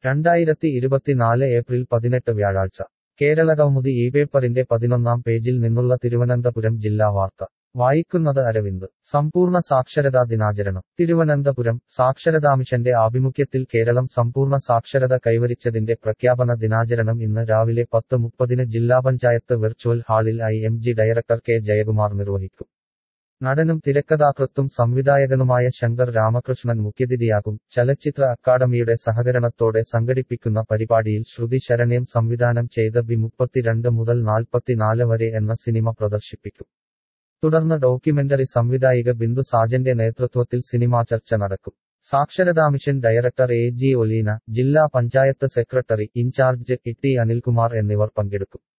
രണ്ടായിരത്തി ഇരുപത്തിനാല് ഏപ്രിൽ പതിനെട്ട് വ്യാഴാഴ്ച കേരളകൗമുദി ഈ പേപ്പറിന്റെ പതിനൊന്നാം പേജിൽ നിന്നുള്ള തിരുവനന്തപുരം ജില്ലാ വാർത്ത വായിക്കുന്നത് അരവിന്ദ് സമ്പൂർണ്ണ സാക്ഷരതാ ദിനാചരണം തിരുവനന്തപുരം സാക്ഷരതാ മിഷന്റെ ആഭിമുഖ്യത്തിൽ കേരളം സമ്പൂർണ്ണ സാക്ഷരത കൈവരിച്ചതിന്റെ പ്രഖ്യാപന ദിനാചരണം ഇന്ന് രാവിലെ പത്ത് മുപ്പതിന് ജില്ലാ പഞ്ചായത്ത് വെർച്വൽ ഹാളിൽ I M G director K Jayakumar നിർവഹിക്കും നടനും തിരക്കഥാകൃത്തും സംവിധായകനുമായ ശങ്കർ രാമകൃഷ്ണൻ മുഖ്യതിഥിയാകും ചലച്ചിത്ര അക്കാദമിയുടെ സഹകരണത്തോടെ സംഘടിപ്പിക്കുന്ന പരിപാടിയിൽ ശ്രുതി ശരണ്യം സംവിധാനം ചെയ്ത ബി മുപ്പത്തിരണ്ട് മുതൽ നാൽപ്പത്തിനാല് വരെ എന്ന സിനിമ പ്രദർശിപ്പിക്കും തുടർന്ന് ഡോക്യുമെന്ററി സംവിധായിക ബിന്ദു സാജന്റെ നേതൃത്വത്തിൽ സിനിമാ ചർച്ച നടക്കും സാക്ഷരതാ mission director A G Oleena ജില്ലാ panchayat secretary incharge E T Anilkumar എന്നിവർ പങ്കെടുക്കും